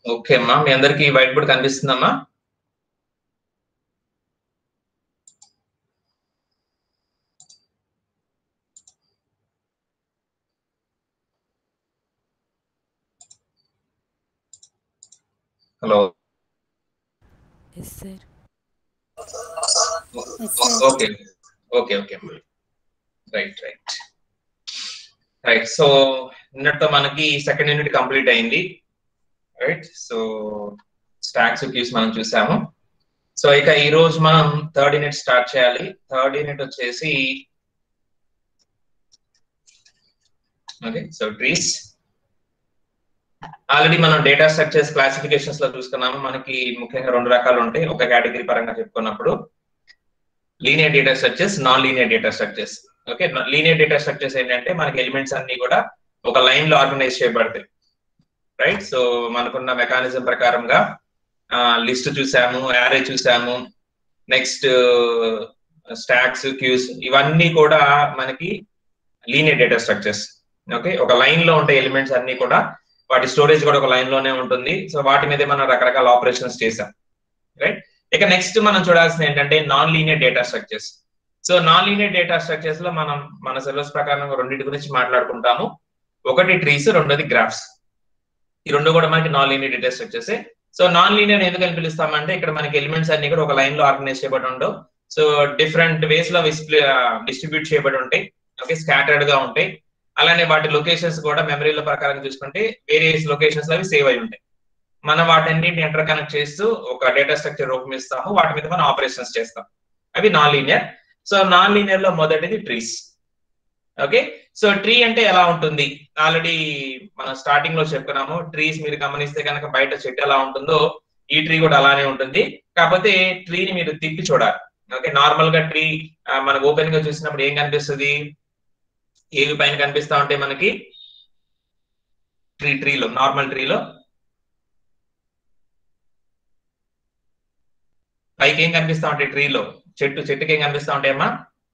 Okay అమ్మా మీ అందరికి వైట్ బోర్డ్ కనిపిస్తుందమ్మా hello yes sir okay okay okay right right right so నిన్నటితో మనకి సెకండ్ యూనిట్ కంప్లీట్ అయింది రైట్ సో స్టాక్స్ క్యూస్ మనం చూసాము సో ఇక ఈ రోజు మనం థర్డ్ యూనిట్ స్టార్ట్ చేయాలి థర్డ్ యూనిట్ వచ్చేసి ఓకే సో ట్రీస్ ఆల్రెడీ మనం డేటా స్ట్రక్చర్స్ క్లాసిఫికేషన్స్ లో చూసుకున్నాము మనకి ముఖ్యంగా రెండు రకాలు ఉంటాయి ఒక కేటగిరీ పరంగా చెప్పుకున్నప్పుడు linear data structures non linear data structures okay linear data structures ఏంటంటే మనకి ఎలిమెంట్స్ అన్ని కూడా ఒక లైన్ లో ఆర్గనైజ్ చేయబడతాయి రైట్ సో మనకున్న మెకానిజం ప్రకారంగా లిస్ట్ చూసాము యారే చూసాము నెక్స్ట్ స్టాక్స్ క్యూస్ ఇవన్నీ కూడా మనకి లీనియర్ డేటా స్ట్రక్చర్స్ ఓకే ఒక లైన్ లో ఉండే ఎలిమెంట్స్ అన్ని కూడా వాటి స్టోరేజ్ కూడా ఒక లైన్ లోనే ఉంటుంది సో వాటి మీదే మనం రకరకాల ఆపరేషన్స్ చేసాం రైట్ ఇక నెక్స్ట్ మనం చూడాల్సింది ఏంటంటే non linear data structures so non linear data structures లో మనం మన సిలబస్ ప్రకారం రెండింటి గురించి మాట్లాడుకుంటాము ఒకటి ట్రీస్ రెండోది గ్రాఫ్స్ ఈ రెండు కూడా మనకి non linear data structures so non linear ఎందుకు అని పిలుస్తామంటే ఇక్కడ మనకి ఎలిమెంట్స్ అన్ని కూడా ఒక లైన్ లో ఆర్గనైజ్ చేయబడి ఉండవు సో డిఫరెంట్ వేస్ లో డిస్ట్రిబ్యూట్ చేయబడి ఉంటాయి ఓకే స్కాటర్డ్ గా ఉంటాయి అలానే వాటి లొకేషన్స్ కూడా మెమరీల ప్రకారం చూసుకుంటే వేరియస్ లొకేషన్స్ అవి సేవ్ అయి ఉంటాయి మనం వాటన్నిటిని ఇంటర్ కనెక్ట్ చేస్తూ ఒక డేటా స్ట్రక్చర్ రూపమిస్తాము వాటి మీద మనం ఆపరేషన్స్ చేస్తాం అవి non linear so non linear లో మొదటిది ట్రీస్ ఓకే సో ట్రీ అంటే ఎలా ఉంటుంది ఆల్రెడీ మనం స్టార్టింగ్ లో చెప్పుకున్నాము ట్రీస్ మీరు గమనిస్తే కనుక బయట చెట్టు ఎలా ఉంటుందో ఈ ట్రీ కూడా అలానే ఉంటుంది కాకపోతే ట్రీని మీరు తిప్పి చూడాలి ఓకే నార్మల్ గా ట్రీ మనకు ఓపెన్ గా చూసినప్పుడు ఏం కనిపిస్తుంది ఏవి పైన కనిపిస్తా ఉంటాయి మనకి ట్రీ ట్రీలో నార్మల్ ట్రీలో పైకి ఏం కనిపిస్తా ఉంటాయి ట్రీలో చెట్టు చెట్టుకి ఏం కనిపిస్తా ఉంటాయమ్మా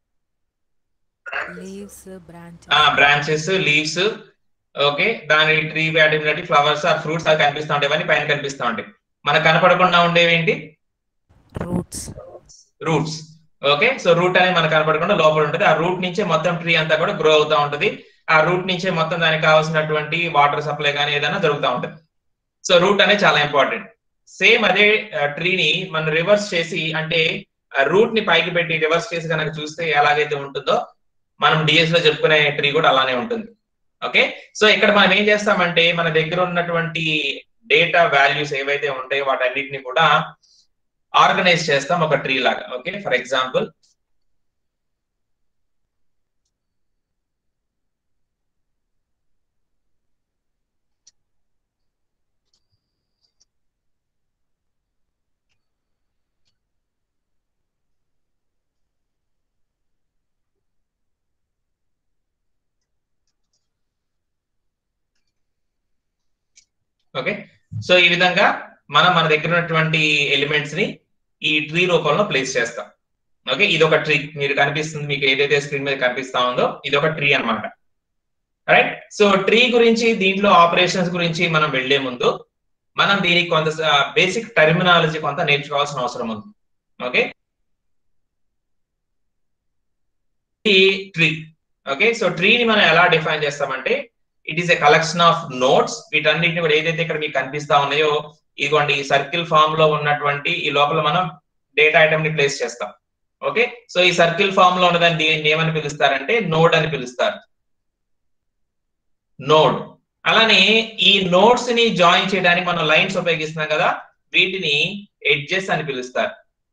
leaves branch branches leaves okay దాని ట్రీ బట్టి ఫ్లవర్స్ ఆ ఫ్రూట్స్ అవి కనిపిస్తా ఉంటాయి ఇవన్నీ పైన కనిపిస్తా ఉంటాయి మనకు కనపడకుండా ఉండేవి ఏంటి roots roots okay so root అనేది మనకు కనపడకుండా లోపల ఉంటుంది ఆ రూట్ నుంచే మొత్తం ట్రీ అంతా కూడా గ్రో అవుతా ఉంటుంది ఆ రూట్ నుంచే మొత్తం దానికి కావాల్సినటువంటి వాటర్ సప్లై కానీ ఏదైనా దొరుకుతూ ఉంటుంది సో రూట్ అనేది చాలా ఇంపార్టెంట్ సేమ్ అదే ట్రీని మనం రివర్స్ చేసి అంటే రూట్ ని పైకి పెట్టి రివర్స్ చేసి కనుక చూస్తే ఎలాగైతే ఉంటుందో మనం డిఎస్ లో చెప్పుకునే ట్రీ కూడా అలానే ఉంటుంది ఓకే సో ఇక్కడ మనం ఏం చేస్తామంటే మన దగ్గర ఉన్నటువంటి డేటా వాల్యూస్ ఏవైతే ఉంటాయో వాటన్నిటిని కూడా ఆర్గనైజ్ చేస్తాం ఒక ట్రీ లాగా okay for example okay so ఈ విధంగా మనం మన దగ్గర ఉన్నటువంటి ఎలిమెంట్స్ ని ఈ ట్రీ రూపంలో ప్లేస్ చేస్తాం ఓకే ఇది ఒక ట్రీ మీరు కనిపిస్తుంది మీకు ఏదైతే స్క్రీన్ మీద కనిపిస్తా ఉందో ఇది ఒక ట్రీ అనమాట రైట్ సో ట్రీ గురించి దీంట్లో ఆపరేషన్స్ గురించి మనం వెళ్లే ముందు మనం దీనికి కొంత బేసిక్ టర్మినాలజీ కొంత నేర్చుకోవాల్సిన అవసరం ఉంది ఓకే ట్రీ ఓకే సో ట్రీని మనం ఎలా డిఫైన్ చేస్తామంటే it is a collection of nodes వీటన్నిటిని కూడా ఏదైతే ఇక్కడ మీకు కనిపిస్తా ఉన్నాయో ఇదిగోండి ఈ సర్కిల్ ఫామ్ లో ఉన్నటువంటి ఈ లోపల మనం డేటా ఐటమ్ ని ప్లేస్ చేస్తాం ఓకే సో ఈ సర్కిల్ ఫామ్ లో ఉన్నదాన్ని దీన్ని ఏమని పిలుస్తారంటే నోడ్ అని పిలుస్తారు నోడ్ అలానే ఈ నోడ్స్ ని జాయిన్ చేయడానికి మనం లైన్స్ ఉపయోగిస్తున్నాం కదా వీటిని ఎడ్జెస్ అని పిలుస్తారు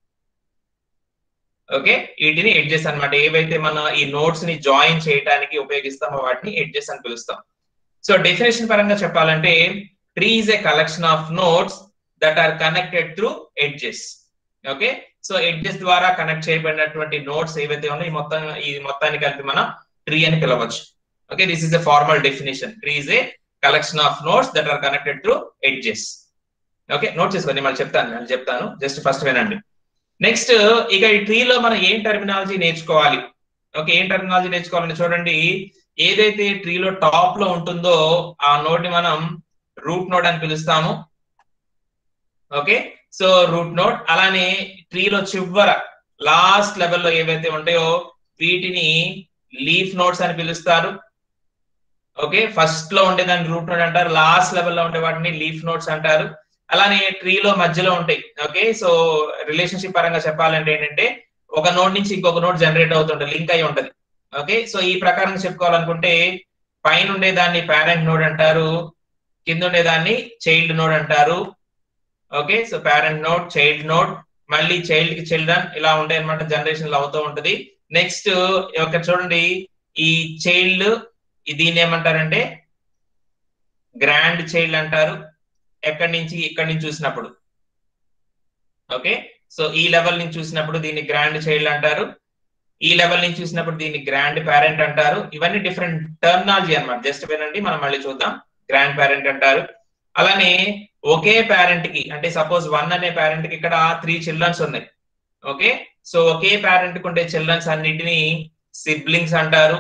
ఓకే వీటిని ఎడ్జెస్ అనమాట ఏవైతే మన ఈ నోట్స్ ని జాయిన్ చేయడానికి ఉపయోగిస్తామో వాటిని ఎడ్జెస్ అని పిలుస్తాం సో డెఫినేషన్ పరంగా చెప్పాలంటే tree is a collection of nodes that are connected through edges okay so edges ద్వారా కనెక్ట్ చేయబడినటువంటి నోట్స్ ఏవైతే ఉన్నాయో ఈ మొత్తం ఈ మొత్తాన్ని కలిపి మనం ట్రీ అని పిలవచ్చు okay this is a formal definition tree is a collection of nodes that are connected through edges okay note చేసుకోండి మళ్ళీ చెప్తాను నేను చెప్తాను జస్ట్ ఫస్ట్ వినండి నెక్స్ట్ ఇక ఈ ట్రీలో మనం ఏం టర్మినాలజీ నేర్చుకోవాలి ఓకే ఏం టర్మినాలజీ నేర్చుకోవాలని చూడండి ఏదైతే ట్రీలో టాప్ లో ఉంటుందో ఆ నోడ్ ని మనం రూట్ నోడ్ అని పిలుస్తాము ఓకే సో రూట్ నోడ్ అలానే ట్రీలో చివర లాస్ట్ లెవెల్లో ఏవైతే ఉంటాయో వీటిని లీఫ్ నోట్స్ అని పిలుస్తారు ఓకే ఫస్ట్ లో ఉండేదాన్ని రూట్ నోడ్ అంటారు లాస్ట్ లెవెల్లో ఉండే వాటిని లీఫ్ నోట్స్ అంటారు అలానే ట్రీలో మధ్యలో ఉంటాయి ఓకే సో రిలేషన్షిప్ పరంగా చెప్పాలంటే ఏంటంటే ఒక నోడ్ నుంచి ఇంకొక నోడ్ జనరేట్ అవుతుంటది లింక్ అయి ఉంటది ఓకే సో ఈ ప్రకారం చెప్పుకోవాలనుకుంటే పైన ఉండేదాన్ని పేరెంట్ నోడ్ అంటారు కింద ఉండేదాన్ని చైల్డ్ నోడ్ అంటారు okay so parent node child node మళ్ళీ చైల్డ్ కి చిల్డ్రన్ ఇలా ఉంటాయి అనమాట జనరేషన్ అవుతూ ఉంటది నెక్స్ట్ ఒక చూడండి ఈ చైల్డ్ దీన్ని ఏమంటారంటే గ్రాండ్ చైల్డ్ అంటారు ఎక్కడి నుంచి ఇక్కడి నుంచి చూసినప్పుడు ఓకే సో ఈ లెవెల్ నుంచి చూసినప్పుడు దీన్ని గ్రాండ్ చైల్డ్ అంటారు ఈ లెవెల్ నుంచి చూసినప్పుడు దీన్ని గ్రాండ్ పేరెంట్ అంటారు ఇవన్నీ డిఫరెంట్ టర్మినాలజీ అనమాట జస్ట్ వినండి మనం మళ్ళీ చూద్దాం గ్రాండ్ పేరెంట్ అంటారు అలానే ఒకే పేరెంట్ కి అంటే సపోజ్ వన్ అనే పేరెంట్ కి ఇక్కడ త్రీ చిల్డ్రన్స్ ఉన్నాయి ఓకే సో ఒకే పేరెంట్ కి ఉండే చిల్డ్రన్స్ అన్నిటిని సిబ్లింగ్స్ అంటారు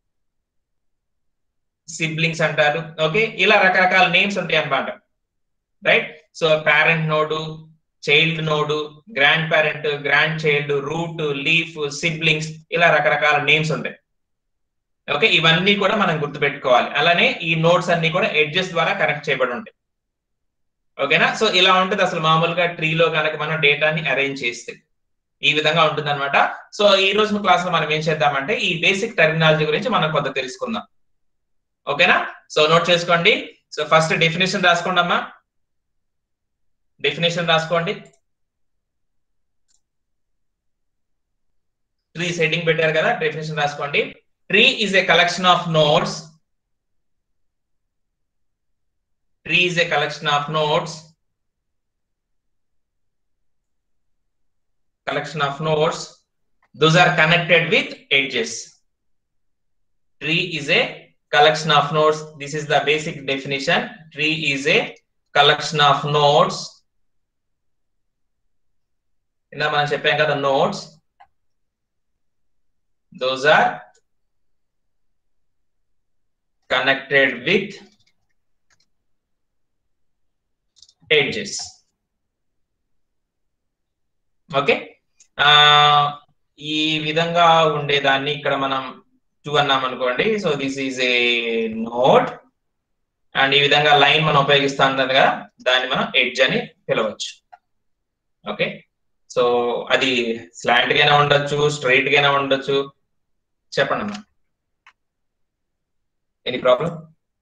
సిబ్లింగ్స్ అంటారు ఓకే ఇలా రకరకాల నేమ్స్ ఉంటాయి అన్నమాట right so parent node child node grandparent grandchild root leaf siblings ఇలా రకరకాల నేమ్స్ ఉంటాయి ఓకే ఇవన్నీ కూడా మనం గుర్తుపెట్టుకోవాలి అలానే ఈ నోట్స్ అన్ని కూడా ఎడ్జెస్ ద్వారా కనెక్ట్ చేయబడి ఉంటాయి ఓకేనా సో ఇలా ఉంటుంది అసలు మామూలుగా ట్రీలో కనుక మనం డేటాని అరేంజ్ చేస్తే ఈ విధంగా ఉంటుంది అనమాట సో ఈ రోజు క్లాస్ లో మనం ఏం చేద్దామంటే ఈ బేసిక్ టెర్మినాలజీ గురించి మనం కొంత తెలుసుకుందాం ఓకేనా సో నోట్ చేసుకోండి సో ఫస్ట్ డెఫినేషన్ రాసుకోండి అమ్మా డెఫినేషన్ రాసుకోండి ట్రీ సెట్టింగ్ పెట్టారు కదా డెఫినేషన్ రాసుకోండి tree is a collection of nodes tree is a collection of nodes collection of nodes those are connected with edges tree is a collection of nodes this is the basic definition tree is a collection of nodes ఇందా మనం చెప్పాం కదా nodes those are connected with edges okay ఈ విధంగా ఉండేదాన్ని ఇక్కడ మనం two అన్నాం అనుకోండి so this is a node and ఈ విధంగా లైన్ మనం ఉపయోగిస్తాం కదా దాన్ని మనం ఎడ్జ్ అని పిలవచ్చు ఓకే సో అది స్లాంట్ గానే ఉండొచ్చు స్ట్రైట్ గానే ఉండొచ్చు చెప్పండి అమ్మా any problem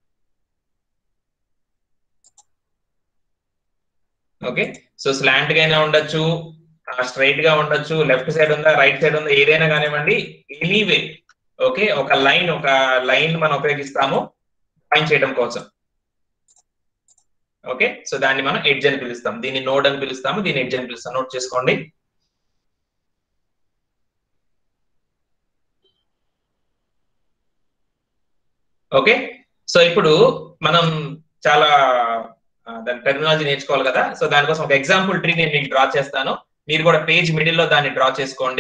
okay so slant గానే ఉండొచ్చు స్ట్రైట్ గా ఉండొచ్చు లెఫ్ట్ సైడ్ ఉందా రైట్ సైడ్ ఉందా ఏదైనా కానివ్వండి ఎనీవే ఓకే ఒక లైన్ ఒక లైన్ మనం ఉపయోగిస్తాము డ్రాయింగ్ చేయడం కోసం ఓకే సో దాన్ని మనం ఎడ్జ్ అని పిలుస్తాం దీన్ని నోడ్ అని పిలుస్తాము దీన్ని ఎడ్జ్ అని పిలుస్తాం నోట్ చేసుకోండి ఓకే సో ఇప్పుడు మనం చాలా దాని టెర్మినాలజీ నేర్చుకోవాలి కదా సో దానికోసం ఒక ఎగ్జాంపుల్ ట్రీ నేను మీకు డ్రా చేస్తాను మీరు కూడా పేజ్ మిడిల్ లో దాన్ని డ్రా చేసుకోండి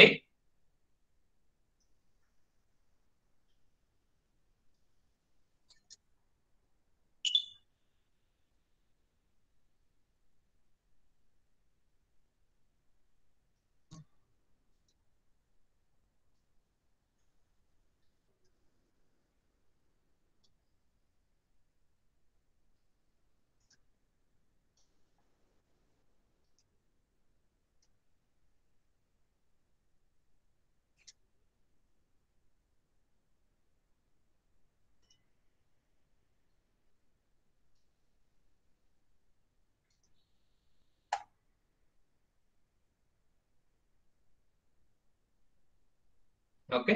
ఓకే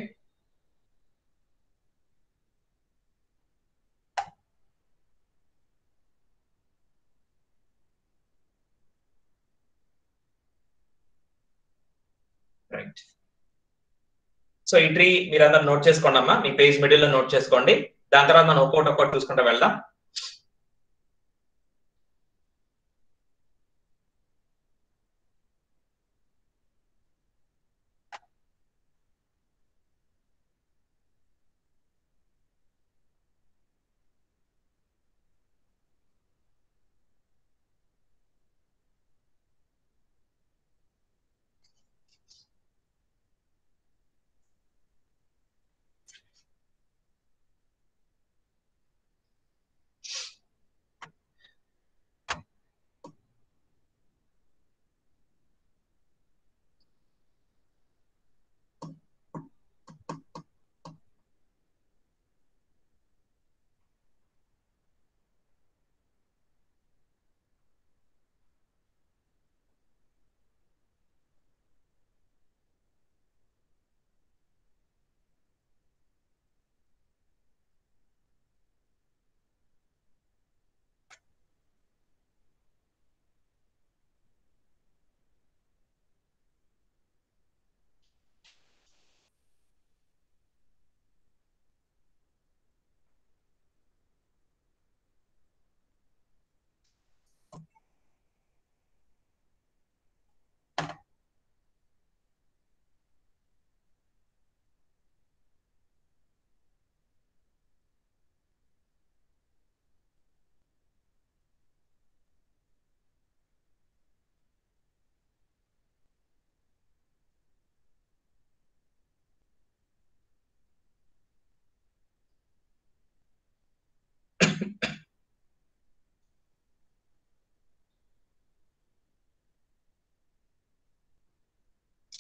రైట్ సో ఈ ట్రీ మీరందరూ నోట్ చేసుకోండి అమ్మా మీ పేజ్ మిడిల్ లో నోట్ చేసుకోండి దాని తర్వాత మనం ఒక్కొక్కటి ఒక్కటి చూసుకుంటూ వెళ్దాం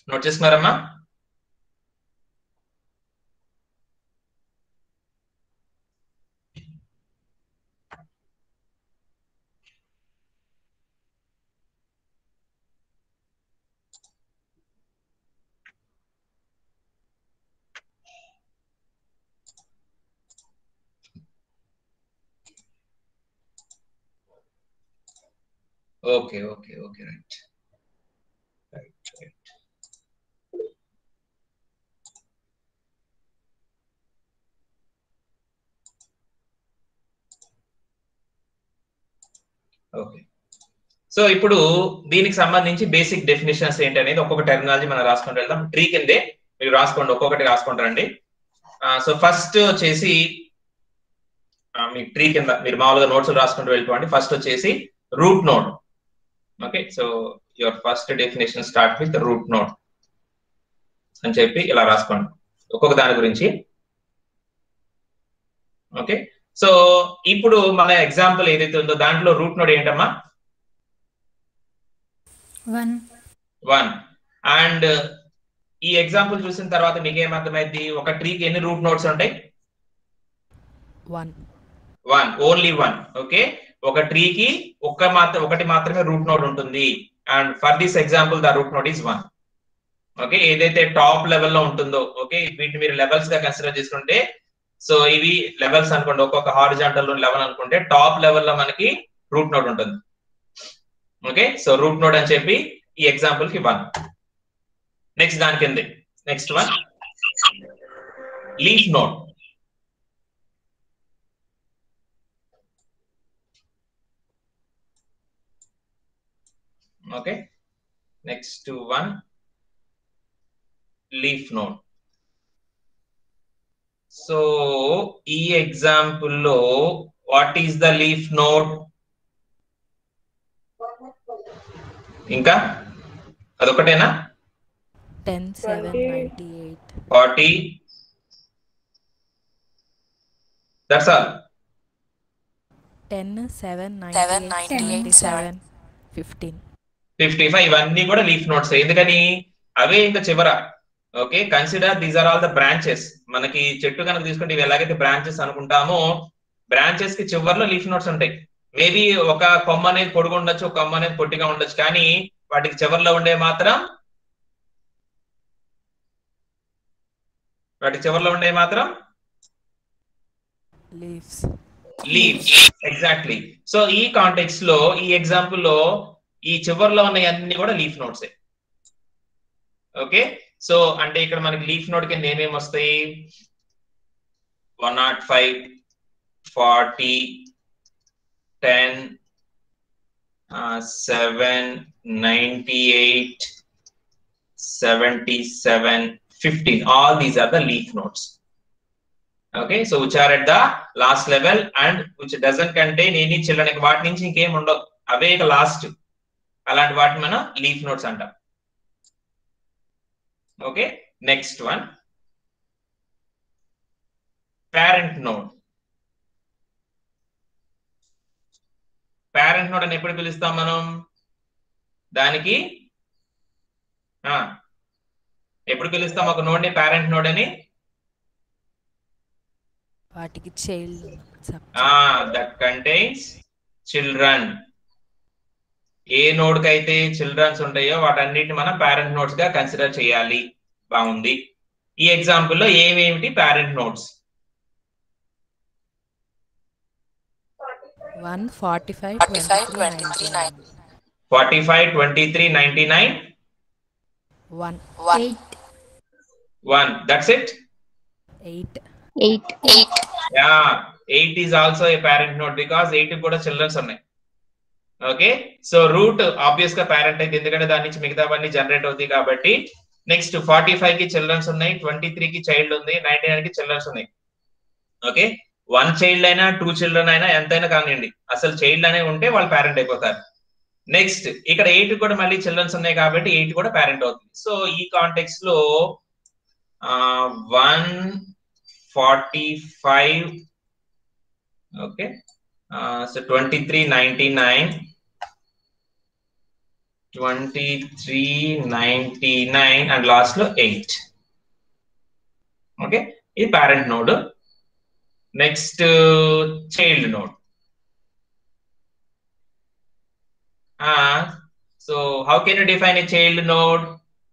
నోట్ చేసుకున్నారమ్మా okay okay okay right right right okay so ఇప్పుడు దీనికి సంబంధించి బేసిక్ డెఫినేషన్స్ ఏంటి అనేది ఒక్కొక్క టెర్మినాలజీ మనం రాసుకుంటూ వెళ్దాం ట్రీ కిందే మీరు రాసుకోండి ఒక్కొక్కటి రాసుకుంటారండి సో ఫస్ట్ వచ్చేసి ఆ, మీ ట్రీ కింద మీరు మామూలుగా నోట్స్ రాసుకుంటూ వెళ్ళిపోండి ఫస్ట్ వచ్చేసి root node okay so your first definition start with root node అని చెప్పి ఇలా రాసుకోండి ఒక్కొక్క దాని గురించి ఓకే సో ఇప్పుడు మన ఎగ్జాంపుల్ ఏదైతే ఉందో దాంట్లో రూట్ నోడ్ ఏంటమ్మా వన్ వన్ అండ్ ఈ ఎగ్జాంపుల్ చూసిన తర్వాత మీకు ఏమర్థమైంది ఒక ట్రీకి ఎన్ని రూట్ నోడ్స్ ఉంటాయి one one only one okay ఒక ట్రీకి ఒక్క మాత్రం ఒకటి మాత్రమే రూట్ నోడ్ ఉంటుంది and for this example the root node is one okay ఏదైతే టాప్ లెవెల్లో ఉంటుందో ఓకే వీటిని మీరు లెవెల్స్ గా కన్సిడర్ చేసుకుంటే సో ఇవి లెవెల్స్ అనుకోండి ఒక్కొక్క హారిజాంటల్ లెవెల్ అనుకుంటే టాప్ లెవెల్లో మనకి రూట్ నోడ్ ఉంటుంది ఓకే సో రూట్ నోడ్ అని చెప్పి ఈ ఎగ్జాంపుల్ కి వన్ నెక్స్ట్ దాని కింద next one leaf node okay next one leaf node so ఈ ఎగ్జాంపుల్ లో what is the leaf node ఇంకా అదొకటేనా ten seven ninety eight forty that's all ten seven Seven, ninety ninety eight eight, seven fifteen fifty five ఇవన్నీ కూడా leaf nodes ఎందుకని అవే ఇంకా చివర okay consider these are all the branches మనకి చెట్టు కనుక తీసుకుంటే ఇవి ఎలాగైతే బ్రాంచెస్ అనుకుంటామో బ్రాంచెస్ కి చివరిలో లీఫ్ నోట్స్ ఉంటాయి మేబీ ఒక కొమ్మ అనేది పొడుగు ఉండొచ్చు ఒక కొమ్మ అనేది పొట్టిగా ఉండొచ్చు కానీ వాటికి చివరిలో ఉండే మాత్రం వాటి చివరిలో ఉండే మాత్రం లీవ్స్ లీవ్స్ ఎగ్జాక్ట్లీ సో ఈ కాంటెక్స్ లో ఈ ఎగ్జాంపుల్ లో ఈ చివర్లో ఉన్న అన్ని కూడా లీఫ్ నోట్సే ఓకే సో అంటే ఇక్కడ మనకి లీఫ్ నోట్ కింద ఏమేమి వస్తాయి one not five forty ten seven ninety eight seventy seven fifteen all these are the leaf nodes okay so which are at the last level and which doesn't contain any children వాటి నుంచి ఇంకేం ఉండవు అవే ఇక last అలాంటి వాటిని మనం leaf nodes అంటాం okay next one parent node parent node అని ఎప్పుడు పిలుస్తాం మనం దానికి ఆ, ఎప్పుడు పిలుస్తాం ఒక నోడ్ ని పేరెంట్ నోడ్ అని వాటికి child that contains children a node కి అయితే చిల్డ్రన్స్ ఉంటాయో వాటన్నిటిని మనం పేరెంట్ నోట్స్ గా కన్సిడర్ చేయాలి బాగుంది ఈ ఎగ్జాంపుల్ లో ఏమేమిటి parent notes one forty five 45, twenty 23, nine forty five twenty three ninety nine one One. One that's it eight eight, Eight. Yeah eight is also a parent note because eight కూడా childrens ఉన్నాయి okay so root obvious గా parent అయితే ఎందుకంటే దాని నుంచి మిగతావన్నీ generate అవుతాయి కాబట్టి నెక్స్ట్ ఫార్టీ ఫైవ్ కి చిల్డ్రన్స్ ఉన్నాయి ట్వంటీ త్రీ కి చైల్డ్ ఉంది నైన్టీ నైన్ కి చిల్డ్రన్స్ ఉన్నాయి ఓకే వన్ చైల్డ్ అయినా టూ చిల్డ్రన్ అయినా ఎంతైనా కానివ్వండి అసలు చైల్డ్ అనే ఉంటే వాళ్ళు పేరెంట్ అయిపోతారు నెక్స్ట్ ఇక్కడ ఎయిట్ కూడా మళ్ళీ చిల్డ్రన్స్ ఉన్నాయి కాబట్టి ఎయిట్ కూడా పేరెంట్ అవుతుంది సో ఈ కాంటెక్స్ లో one forty five okay so twenty three ninety nine twenty three ninety nine and last లో ఎయిట్ ఓకే ఇది parent node next child node so how can you define a child node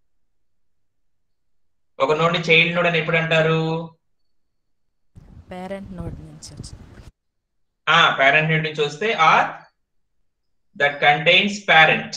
ఒక node ని child node అని ఎప్పుడు అంటారు parent node నుంచి వచ్చింది ఆ పేరెంట్ నోడ్ నుంచి వస్తే or that contains parent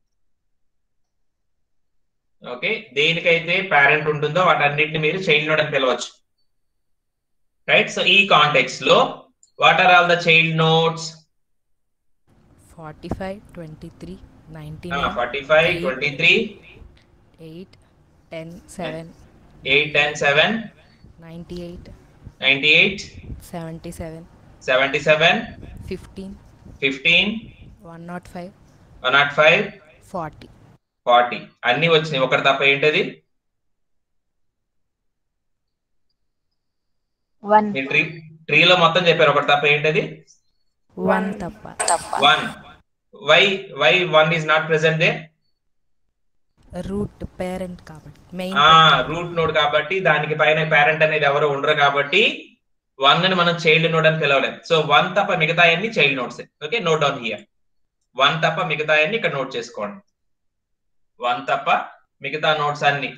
okay దేనికైతే పేరెంట్ ఉంటుందో వాటన్నిటిని మీరు చైల్డ్ నోడ్ అని పిలవచ్చు రైట్ సో ఈ కాంటెక్స్ లో what are all the child notes forty five twenty three ninety nine forty five twenty three eight ten seven eight ten seven ninety eight ninety eight seventy seven seventy seven fifteen fifteen one not five one not five forty forty అన్ని వచ్చినాయి ఒకటి తప్ప ఏంటది one మీ tree ట్రీలో మొత్తం చెప్పారు ఒకటి తప్ప ఏంటది వన్ తప్ప one why why one is not present the root parent కాబట్టి మెయిన్ ఆ రూట్ నోడ్ కాబట్టి దానికి పైన పేరెంట్ అనేది ఎవరు ఉండరు కాబట్టి వన్ ని మనం చైల్డ్ నోడ్ అని పిలవలేం సో వన్ తప్ప మిగతా అన్ని child notes okay note down here one తప్ప మిగతా అన్ని ఇక్కడ నోట్ చేసుకోండి వన్ తప్ప మిగతా నోట్స్ అన్ని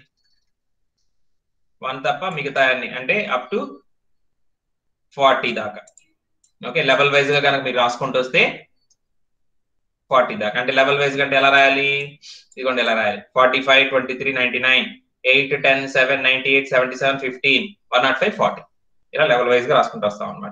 వన్ తప్ప మిగతా అన్ని అంటే అప్ టు ఫార్టీ దాకా ఓకే లెవెల్ వైజ్ గా కనుక మీరు రాసుకుంటూ వస్తే ఫార్టీ దాకా అంటే లెవెల్ వైజ్ అంటే ఎలా రాయాలి ఇదిగోండి ఎలా రాయాలి forty five twenty three ninety nine eight ten seven ninety eight seventy seven fifteen one not five forty ఇలా లెవెల్ వైజ్ గా రాసుకుంటూ వస్తాం అనమాట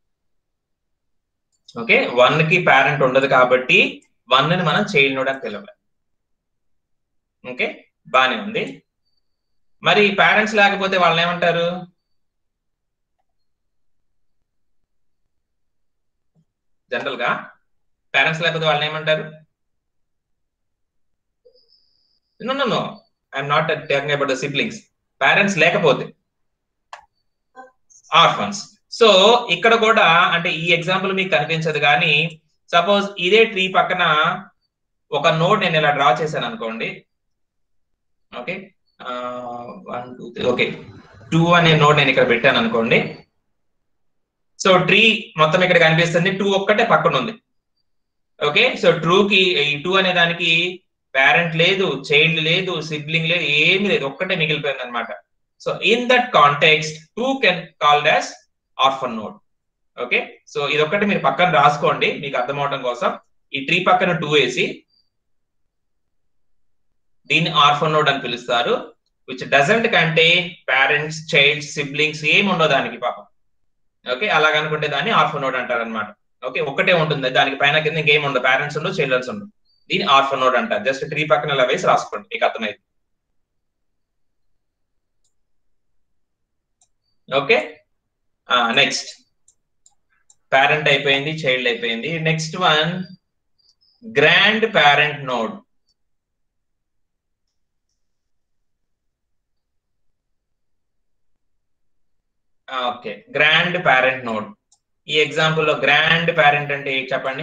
ఓకే వన్ కి పేరెంట్ ఉండదు కాబట్టి వన్ ని మనం చైల్డ్ నోడ్ అని పిలవాలి ఓకే బానే ఉంది మరి పేరెంట్స్ లేకపోతే వాళ్ళని ఏమంటారు జనరల్ గా పేరెంట్స్ లేకపోతే వాళ్ళని ఏమంటారు no no no I'm not talking about the siblings parents లేకపోతే ఆర్ఫన్స్ సో ఇక్కడ కూడా అంటే ఈ ఎగ్జాంపుల్ మీకు కనిపించదు కానీ సపోజ్ ఇదే ట్రీ పక్కన ఒక నోడ్ నేను ఇలా డ్రా చేశాను అనుకోండి okay one two three okay two అనే నోడ్ నేను ఇక్కడ పెట్టాను అనుకోండి సో ట్రీ మొత్తం ఇక్కడ కనిపిస్తుంది టూ ఒక్కటే పక్కన ఉంది ఓకే సో ట్రూ కి ఈ టూ అనే దానికి పేరెంట్ లేదు చైల్డ్ లేదు సిబ్లింగ్ లేదు ఏమీ లేదు ఒక్కటే మిగిలిపోయింది అనమాట so in that context two can called as orphan node okay so ఇది ఒక్కటి మీరు పక్కన రాసుకోండి మీకు అర్థం అవడం కోసం ఈ ట్రీ పక్కన టూ వేసి దీన్ని ఆర్ఫన్ నోడ్ అని పిలుస్తారు which doesn't contain parents child siblings ఏమి ఉండవు దానికి పాపం ఓకే అలాగ అనుకుంటే దాన్ని ఆర్ఫన్ నోడ్ అంటారు అనమాట ఓకే ఒకటే ఉంటుంది దానికి పైన కింద ఇంకేం ఉండదు పేరెంట్స్ ఉండవు చిల్డ్రన్స్ ఉండవు దీన్ని ఆర్ఫన్ నోడ్ అంటారు జస్ట్ ట్రీ పక్కన ఇలా వేసి రాసుకోండి మీకు అర్థమైంది ఓకే నెక్స్ట్ పేరెంట్ అయిపోయింది చైల్డ్ అయిపోయింది next one grandparent node okay grandparent node ఈ ఎగ్జాంపుల్ లో గ్రాండ్ పేరెంట్ అంటే ఏంటి చెప్పండి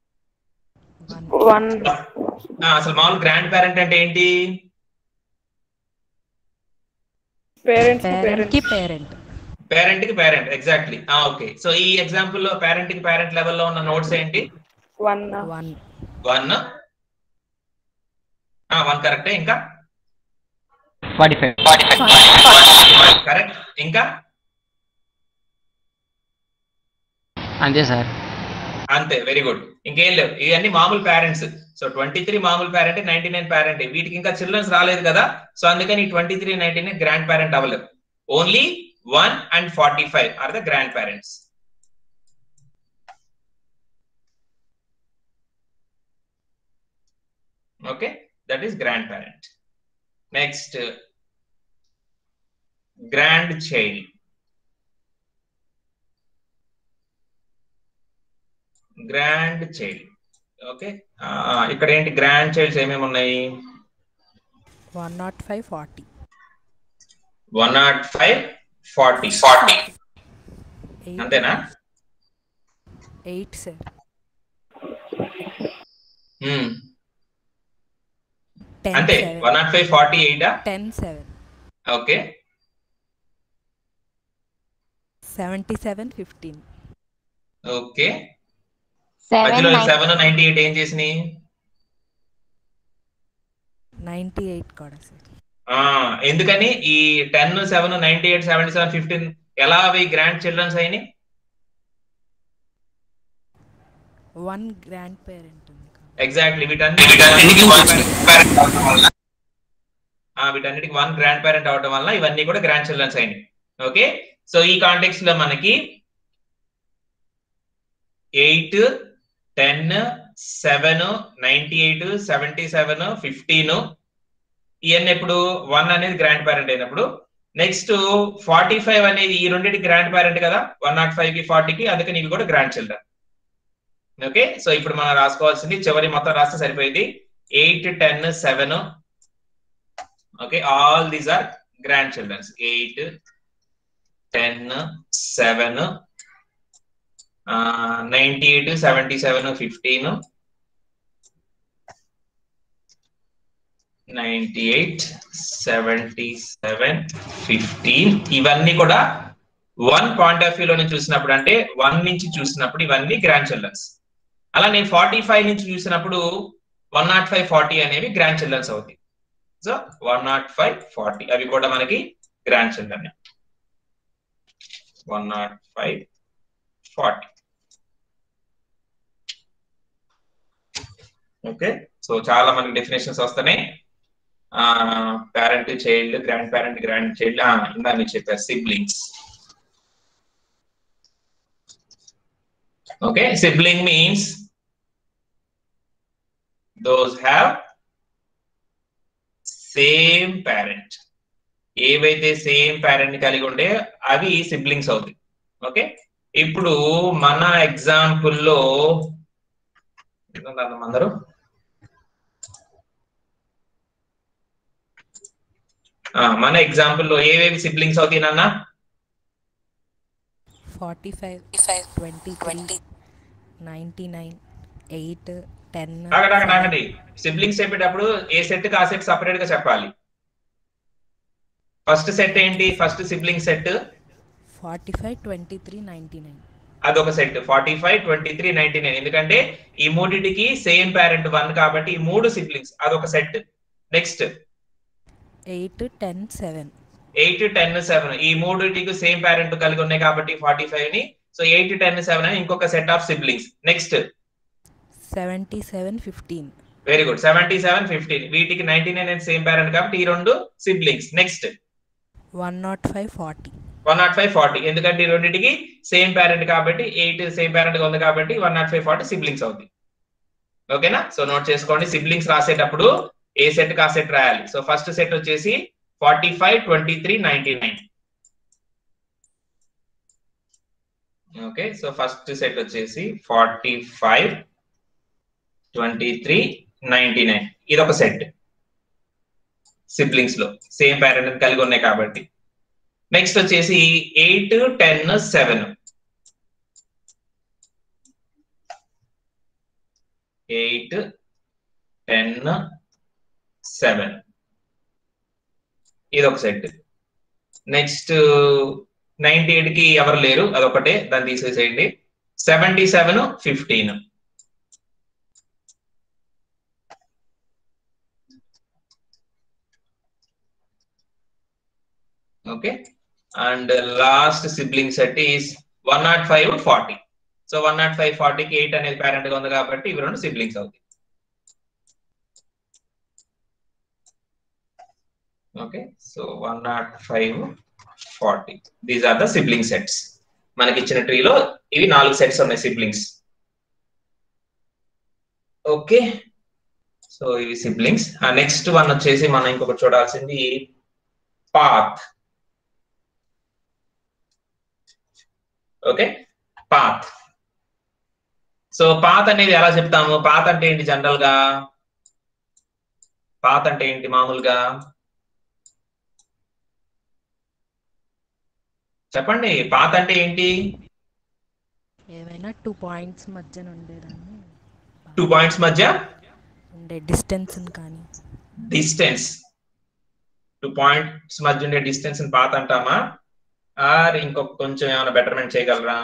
వన్ వన్ ఆ, అసలు మామూలు గ్రాండ్ పేరెంట్ అంటే ఏంటి పేరెంట్స్ పేరెంట్ పేరెంట్స్ కి పేరెంట్ పేరెంట్ కి పేరెంట్ ఎగ్జాక్ట్లీ ఓకే సో ఈ ఎగ్జాంపుల్ లో పేరెంట్ కి పేరెంట్ లెవెల్లో ఉన్న నోట్స్ ఏంటి వన్ వన్ వన్ వన్ కరెక్టే ఇంకా ఫార్టీ ఫైవ్ కరెక్ట్ ఇంకా అంతే సార్ అంతే వెరీ గుడ్ ఇంకేం లేవు ఇవన్నీ మామూలు పేరెంట్స్ సో ట్వంటీ త్రీ మామూలు పేరెంట్ నైన్టీ నైన్ పేరెంట్ వీటికి ఇంకా చిల్డ్రన్స్ రాలేదు కదా సో అందుకని twenty three ninety nine grandparent అవ్వలేదు only one and forty five are the grandparents okay that is grandparent next grandchild grandchild okay ఇక్కడ ఏంటి grandchilds ఏమేమి ఉన్నాయి one not five forty one not five forty forty అంతేనా eight sir ten అంతే seven one not five forty ఎయిటా ten seven okay seventy seven fifteen okay seven మధ్యలో nine seven ninety eight ఏం చేసినాయి ninety eight కూడా sir ఆ, ఎందుకని ఈ ten seven ninety eight seventy seven fifteen ఎలా అవి గ్రాండ్ చిల్డ్రన్స్ అయినాయి వన్ గ్రాండ్ పేరెంట్ ఉంది కాబట్టి. ఎగ్జాక్ట్లీ వీటన్నిటికి ఆ, వీటన్నిటికి వన్ గ్రాండ్ పేరెంట్ అవడం వల్ల ఇవన్నీ కూడా గ్రాండ్ చిల్డ్రన్స్ అయినాయి ఓకే సో ఈ కాంటెక్స్ లో మనకి eight ten seven ninety eight seventy seven fifteen ఇవన్నీ ఎప్పుడు వన్ అనేది గ్రాండ్ పేరెంట్ అయినప్పుడు నెక్స్ట్ ఫార్టీ ఫైవ్ అనేది ఈ రెండింటి గ్రాండ్ పేరెంట్ కదా వన్ నాట్ ఫైవ్ కి ఫార్టీకి అందుకని ఇవి కూడా గ్రాండ్ చిల్డ్రన్ ఓకే సో ఇప్పుడు మనం రాసుకోవాల్సింది చివరి మొత్తం రాస్తే సరిపోయింది eight ten seven okay all these are grandchildrens eight ten seven ninety eight seventy seven fifteen ninety eight seventy seven fifteen ఇవన్నీ కూడా వన్ పాయింట్ ఆఫ్ వ్యూ లో చూసినప్పుడు అంటే వన్ నుంచి చూసినప్పుడు ఇవన్నీ గ్రాండ్ చిల్డ్రన్స్ అలా నేను ఫార్టీ ఫైవ్ నుంచి చూసినప్పుడు వన్ నాట్ ఫైవ్ ఫార్టీ అనేవి గ్రాండ్ చిల్డ్రన్స్ అవుతాయి so one not five forty అవి కూడా మనకి grandchildren one not five forty okay so చాలా మనకి డెఫినేషన్స్ వస్తున్నాయి parent child grandparent grandchild ఇందా మీరు చెప్పారు siblings okay sibling means those have same parent ఏవైతే సేమ్ పేరెంట్ కలిగి ఉంటే అవి సిబ్లింగ్స్ అవుతాయి ఓకే ఇప్పుడు మన ఎగ్జాంపుల్లో అందరూ ఆ, మన ఎగ్జాంపుల్లో ఏవేవి సిబ్లింగ్స్ అవుతాయి నాన్న forty five twenty twenty ninety nine eight ten ఆగండి ఆగండి ఆగండి సిబ్లింగ్స్ చెప్పేటప్పుడు ఏ సెట్ కి ఆ సెట్ సపరేట్ గా చెప్పాలి ఫస్ట్ సెట్ ఏంటి first sibling set forty five twenty three ninety nine అదొక set forty five twenty three ninety nine ఎందుకంటే ఈ మూడిటికి సేమ్ పేరెంట్ వన్ కాబట్టి ఈ మూడు సిబ్లింగ్స్ అదొక set next eight ten seven eight ten seven ఈ మూడిటికి సేమ్ పేరెంట్ కలిగి ఉన్నాయి కాబట్టి ఫార్టీ ఫైవ్ ని సో ఎయిట్ టెన్ సెవెన్ అని ఇంకొక set of siblings next seventy seven fifteen very good seventy seven fifteen వీటికి నైన్టీ నైన్ సేమ్ పేరెంట్ కాబట్టి ఈ రెండు siblings next one not five forty one not five forty ఎందుకంటే ఈ రెండింటికి సేమ్ పేరెంట్ కాబట్టి ఎయిట్ సేమ్ పేరెంట్ గా ఉంది కాబట్టి one not five forty siblings అవుతాయి ఓకేనా సో నోట్ చేసుకోండి సిబ్లింగ్స్ రాసేటప్పుడు ఏ సెట్ కా సెట్ రాయాలి సో ఫస్ట్ సెట్ వచ్చేసి forty five twenty three ninety nine okay so first set వచ్చేసి forty five twenty three ninety nine ఇదొక సెట్ సిబ్లింగ్స్ లో సేమ్ పేరెంట్ కలిగి ఉన్నాయి కాబట్టి నెక్స్ట్ వచ్చేసి eight ten seven eight ten seven ఇది ఒక సెట్ నెక్స్ట్ నైన్టీ ఎయిట్ కి ఎవరు లేరు అదొకటే దాన్ని తీసేసేయండి seventy seven fifteen okay and last sibling set is one not five forty so one not five ఫార్టీకి ఎయిట్ అనేది పేరెంట్ గా ఉంది కాబట్టి ఇవి రెండు సిబ్లింగ్స్ అవుతాయి okay so one not five forty these are the sibling sets మనకి ఇచ్చిన ట్రీలో ఇవి నాలుగు సెట్స్ ఉన్నాయి సిబ్లింగ్స్ ఓకే సో ఇవి సిబ్లింగ్స్ ఆ నెక్స్ట్ వన్ వచ్చేసి మనం ఇంకొకటి చూడాల్సింది path okay path so path అనేది ఎలా చెప్తాము పాత్ అంటే ఏంటి జనరల్ గా పాత్ అంటే ఏంటి మామూలుగా చెప్పండి పాత్ అంటే ఏంటి ఏవైనా టూ పాయింట్స్ మధ్యన ఉండేదాన్ని టూ పాయింట్స్ మధ్య ఉండే డిస్టెన్స్ కానీ డిస్టెన్స్ టూ పాయింట్స్ మధ్య ఉండే డిస్టెన్స్ పాత్ అంటామా ఆర్ ఇంకొక కొంచెం ఏమైనా బెటర్మెంట్ చేయగలరా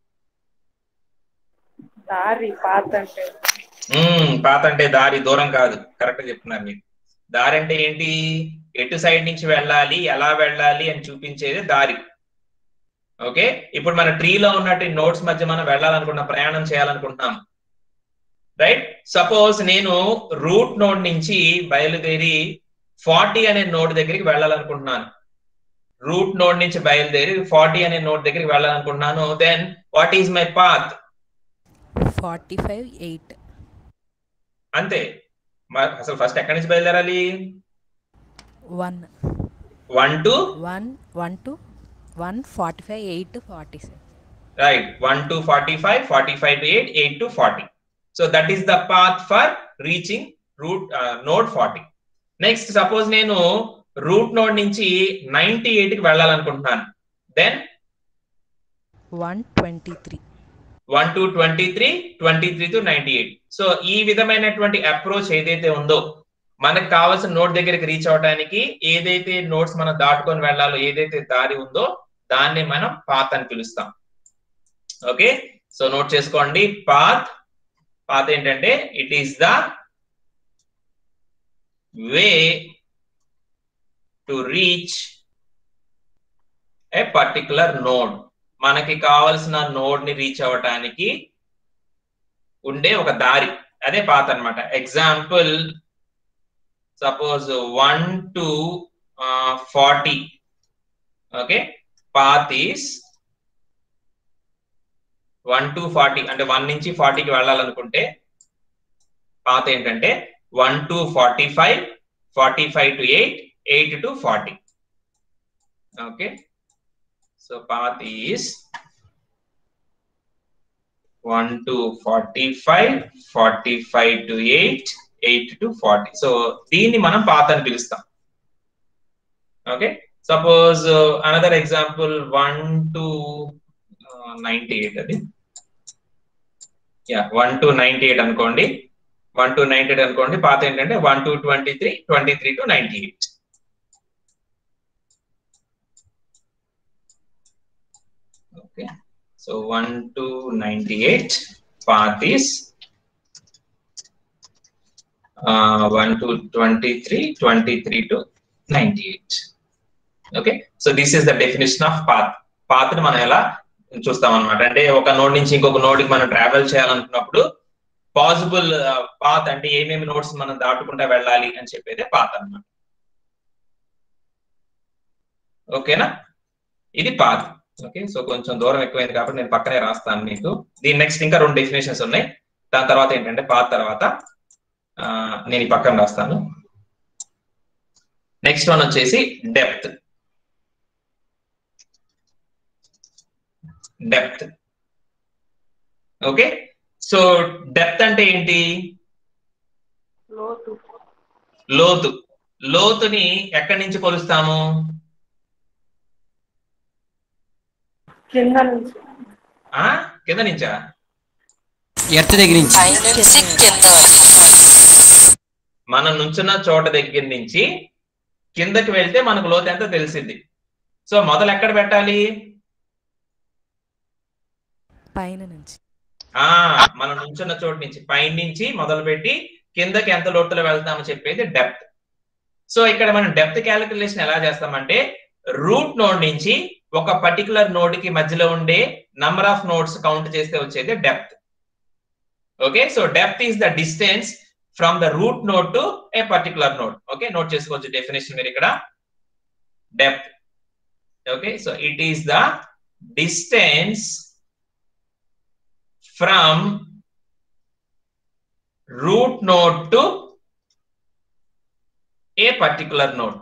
దారి పాత అంటే మ్మ్, పాత అంటే దారి దూరం కాదు కరెక్ట్ గా చెప్తున్నారు మీరు దారి అంటే ఏంటి ఎటు సైడ్ నుంచి వెళ్ళాలి ఎలా వెళ్ళాలి అని చూపించేది దారి ఓకే ఇప్పుడు మన ట్రీలో ఉన్నట్టు నోట్స్ మధ్య మనం వెళ్ళాలనుకుంటున్నాం ప్రయాణం చేయాలనుకుంటున్నాం రైట్ సపోజ్ నేను రూట్ నోడ్ నుంచి బయలుదేరి ఫార్టీ అనే నోడ్ దగ్గరికి వెళ్ళాలనుకుంటున్నాను రూట్ నోడ్ నుంచి బయలుదేరి ఫార్టీ అనే నోడ్ దగ్గరికి వెళ్ళాలనుకుంటున్నాను then what is my path forty five eight అంతే మ- అసలు ఫస్ట్ ఎక్కడి నుంచి బయలుదేరాలి one one to one one to one forty five eight forty seven right one to forty five forty five to eight eight to forty so that is the path for reaching root node forty next suppose నేను root node నుంచి ninety eight కి వెళ్ళాలనుకుంటున్నాను then one twenty three one to twenty three twenty three to ninety eight so ఈ విధమైనటువంటి approach ఏదైతే ఉందో మనకు కావాల్సిన నోట్ దగ్గరికి రీచ్ అవడానికి ఏదైతే నోట్స్ మనం దాటుకొని వెళ్ళాలో ఏదైతే దారి ఉందో దాన్ని మనం పాత్ అని పిలుస్తాం ఓకే సో నోట్ చేసుకోండి పాత్ పాత్ ఏంటంటే it is the way to reach a particular node మనకి కావలసిన నోడ్ ని రీచ్ అవ్వటానికి ఉండే ఒక దారి అదే పాత్ అన్నమాట example suppose one to forty okay path is one to forty అంటే వన్ నుంచి ఫార్టీకి వెళ్ళాలనుకుంటే పాత్ ఏంటంటే one to forty five forty five to eight eight to forty okay So path is 1 to 45, 45 to 8, 8 to 40. So దీన్ని మనం path అని పిలుస్తాం okay suppose another example one to ninety eight అది yeah one to ninety eight అనుకోండి one to ninety eight అనుకోండి path ఏంటంటే one to twenty three twenty three to ninety eight okay so 1 to 98 path is uh, 1 to 23 23 to 98 okay so this is the definition of path path ని మనం ఎలా చూస్తాం అనమాట అంటే ఒక node నుంచి ఇంకొక నోడ్ కి మనం ట్రావెల్ చేయాలనుకున్నప్పుడు పాసిబుల్ పాత్ అంటే ఏమేమి నోట్స్ మనం దాటుకుంటా వెళ్ళాలి అని చెప్పేదే పాత్ అన్నమాట ఓకేనా ఇది పాత్ ఓకే సో కొంచెం దూరం ఎక్కువైంది కాబట్టి నేను పక్కనే రాస్తాను మీకు దీని నెక్స్ట్ ఇంకా రెండు డెఫినేషన్స్ ఉన్నాయి దాని తర్వాత ఏంటంటే పాత్ తర్వాత ఆ, నేను ఈ పక్కన రాస్తాను నెక్స్ట్ వన్ వచ్చేసి depth depth okay so depth అంటే ఏంటి లోతు లోతు లోతుని ఎక్కడి నుంచి కొలుస్తాము కింద నుంచి ఆ కింద నుంచా ఎర్త్ దగ్గర నుంచి పైనుంచి కింద వరకు మనం నుంచున్న చోట దగ్గర నుంచి కిందకి వెళ్తే మనకు లోతు ఎంతో తెలిసింది సో మొదలు ఎక్కడ పెట్టాలి పైన నుంచి ఆ మనం నుంచున్న చోటు నుంచి పైన నుంచి మొదలు పెట్టి కిందకి ఎంత లోతులో వెళ్తామో చెప్పేది డెప్త్ సో ఇక్కడ మనం డెప్త్ క్యాలిక్యులేషన్ ఎలా చేస్తామంటే రూట్ నోడ్ నుంచి ఒక పర్టికులర్ నోడ్ కి మధ్యలో ఉండే నంబర్ ఆఫ్ నోడ్స్ కౌంట్ చేస్తే వచ్చేది depth okay so depth is the distance from the root node to a particular node okay note చేసుకోవచ్చు డెఫినేషన్ మీరు ఇక్కడ depth okay so it is the distance from root node to a particular node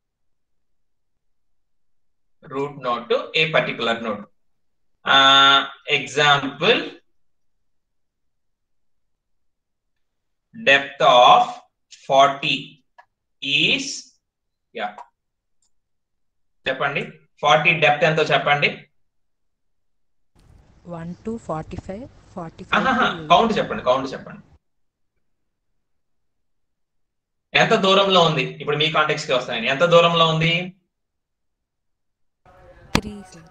root node to a particular node uh, example depth of 40 is yeah చెప్పండి forty depth ఎంతో చెప్పండి one to forty five forty five count చెప్పండి count చెప్పండి ఎంత దూరంలో ఉంది ఇప్పుడు మీ context కి వస్తాను ఎంత దూరంలో ఉంది త్రీ సార్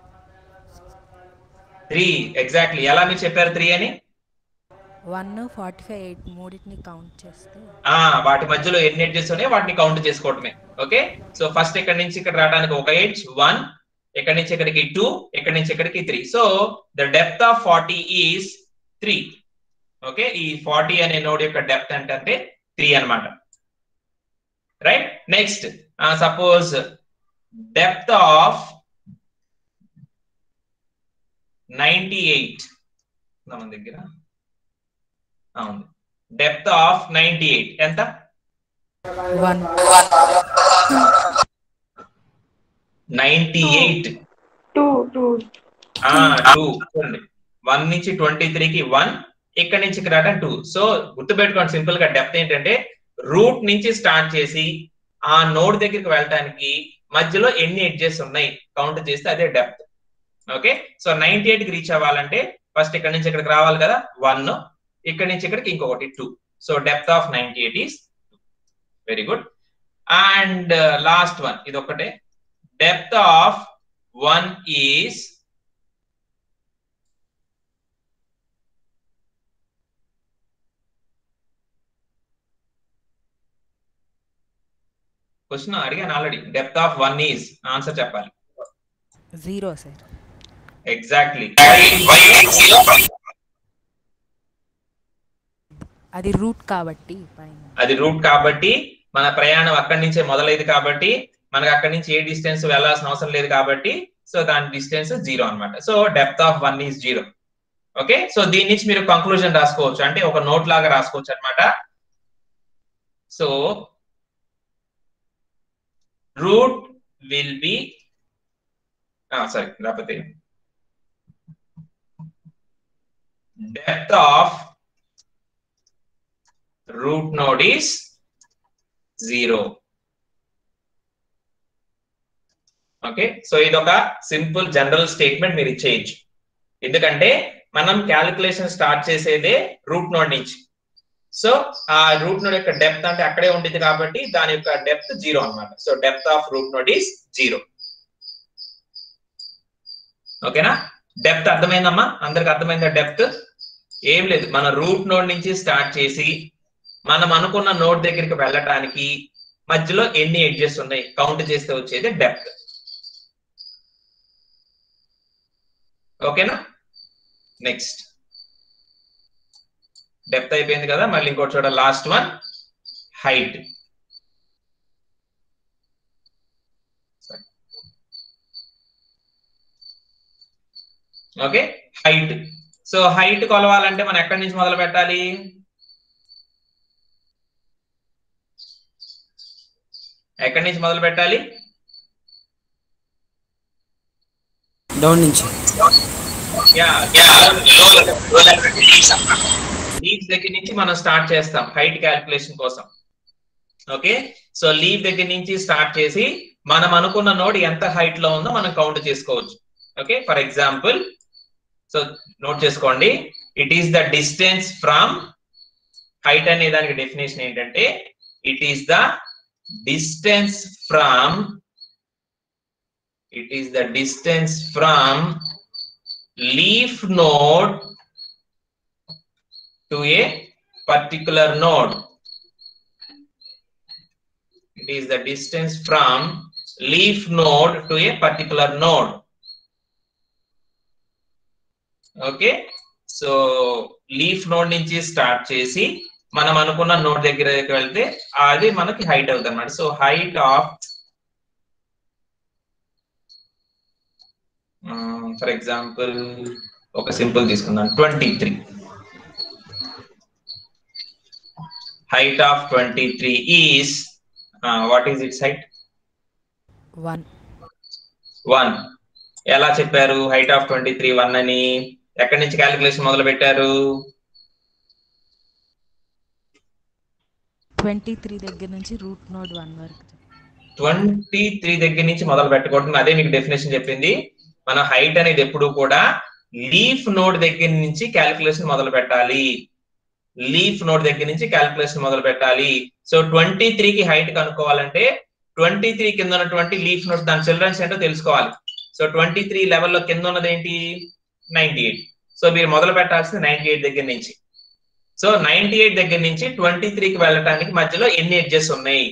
త్రీ ఎగ్జాక్ట్లీ ఎలా మీరు చెప్పారు త్రీ అని వన్ ఫార్టీ ఫైవ్ ఎయిట్ మూడింటిని కౌంట్ చేస్తే ఆ వాటి మధ్యలో ఎన్ని ఎడ్జెస్ ఉన్నాయో వాటిని కౌంట్ చేసుకోవటమే ఓకే సో ఫస్ట్ ఇక్కడ నుంచి ఇక్కడ రావడానికి ఒక ఎడ్జ్ వన్ ఇక్కడ నుంచి ఇక్కడికి టూ ఇక్కడ నుంచి ఇక్కడికి three so the depth of forty is three okay ఈ ఫార్టీ అనే నోడ్ యొక్క డెప్త్ అంటే త్రీ అన్నమాట right next suppose depth of ninety eight మన దగ్గర ఆ, ఉంది డెప్త్ ఆఫ్ నైంటీ ఎయిట్ ఎంత one ninety eight two two two చూడండి వన్ నుంచి ట్వంటీ త్రీకి వన్ ఇక్కడ నుంచి ఇక్కడ టూ సో గుర్తుపెట్టుకోండి సింపుల్ గా డెప్త్ ఏంటంటే రూట్ నుంచి స్టార్ట్ చేసి ఆ నోడ్ దగ్గరికి వెళ్ళడానికి మధ్యలో ఎన్ని ఎడ్జెస్ ఉన్నాయి కౌంట్ చేస్తే అదే depth okay so ninety eight కి రీచ్ అవ్వాలంటే ఫస్ట్ ఇక్కడ నుంచి ఇక్కడికి రావాలి కదా వన్ ఇక్కడ నుంచి ఇక్కడికి ఇంకొకటి two so depth of ninety eight is very good and last one ఇది ఒకటే depth of one is question అడిగాను already depth of one is answer చెప్పాలి జీరో సార్ ఎగ్జాక్ట్లీ అది రూట్ కాబట్టి పైన అది రూట్ కాబట్టి మన ప్రయాణం అక్కడి నుంచే మొదలైంది కాబట్టి మనకు అక్కడి నుంచి ఏ డిస్టెన్స్ వెళ్ళాల్సిన అవసరం లేదు కాబట్టి సో దాని డిస్టెన్స్ జీరో అన్నమాట so depth of one is zero okay so దీని నుంచి మీరు కంక్లూజన్ రాసుకోవచ్చు అంటే ఒక నోట్ లాగా రాసుకోవచ్చు అన్నమాట so root will be sorry లేకపోతే depth of root node is zero. Okay so ఇది ఒక సింపుల్ జనరల్ స్టేట్మెంట్ మీరు ఇచ్చేయచ్చు ఎందుకంటే మనం క్యాలిక్యులేషన్ స్టార్ట్ చేసేదే రూట్ నోడ్ నుంచి సో ఆ రూట్ నోడ్ యొక్క డెప్త్ అంటే అక్కడే ఉంటుంది కాబట్టి దాని యొక్క డెప్త్ జీరో అన్నమాట so depth of root node is zero ఓకేనా డెప్త్ అర్థమైందమ్మా అందరికి అర్థమైందా డెప్త్ ఏం లేదు మన రూట్ నోడ్ నుంచి స్టార్ట్ చేసి మనం అనుకున్న నోడ్ దగ్గరికి వెళ్ళటానికి మధ్యలో ఎన్ని ఎడ్జెస్ ఉన్నాయి కౌంట్ చేస్తే వచ్చేది డెప్త్ ఓకేనా నెక్స్ట్ డెప్త్ అయిపోయింది కదా మళ్ళీ ఇంకోటి చూడ last one height okay height so height కొలవాలంటే మనం ఎక్కడి నుంచి మొదలు పెట్టాలి ఎక్కడి నుంచి మొదలు పెట్టాలి డౌన్ నుంచి లీవ్ దగ్గర నుంచి మనం స్టార్ట్ చేస్తాం హైట్ క్యాల్కులేషన్ కోసం ఓకే సో లీవ్ దగ్గర నుంచి స్టార్ట్ చేసి మనం అనుకున్న నోడ్ ఎంత హైట్ లో ఉందో మనం కౌంట్ చేసుకోవచ్చు okay for example so note చేసుకోండి it is the distance from height అనే దానికి డెఫినేషన్ ఏంటంటే it is the distance from it is the distance from leaf node to a particular node it is the distance from leaf node to a particular node okay so leaf node నుంచి start చేసి మనం అనుకున్న note దగ్గరికి వెళ్తే అది మనకి height అవుతుంది అనమాట so height of for example ఒక సింపుల్ తీసుకుందాం twenty three height of twenty three is what is its height one one ఎలా చెప్పారు height of twenty three one అని ఎక్కడి నుంచి క్యాలిక్యులేషన్ మొదలు పెట్టారు ట్వంటీ త్రీ దగ్గర నుంచి రూట్ నోడ్ వన్ వరకు ట్వంటీ త్రీ దగ్గర నుంచి మొదలు పెట్టకూడదు అదే మీకు డెఫినేషన్ చెప్పింది మన హైట్ అనేది ఎప్పుడు కూడా లీఫ్ నోడ్ దగ్గర నుంచి క్యాలిక్యులేషన్ మొదలు పెట్టాలి లీఫ్ నోడ్ దగ్గర నుంచి క్యాల్కులేషన్ మొదలు పెట్టాలి సో ట్వంటీ కి హైట్ కనుక్కోవాలంటే ట్వంటీ త్రీ కింద ఉన్నటువంటి లీఫ్ నోట్ దాని చిల్డ్రన్స్ ఏంటో తెలుసుకోవాలి సో ట్వంటీ త్రీ లెవెల్లో కింద ఉన్నది ఏంటి నైన్టీ ఎయిట్ సో మీరు మొదలు పెట్టాల్సింది నైన్టీ ఎయిట్ దగ్గర నుంచి సో నైన్టీ ఎయిట్ దగ్గర నుంచి ట్వంటీ త్రీకి వెళ్ళటానికి మధ్యలో ఎన్ని ఎడ్జెస్ ఉన్నాయి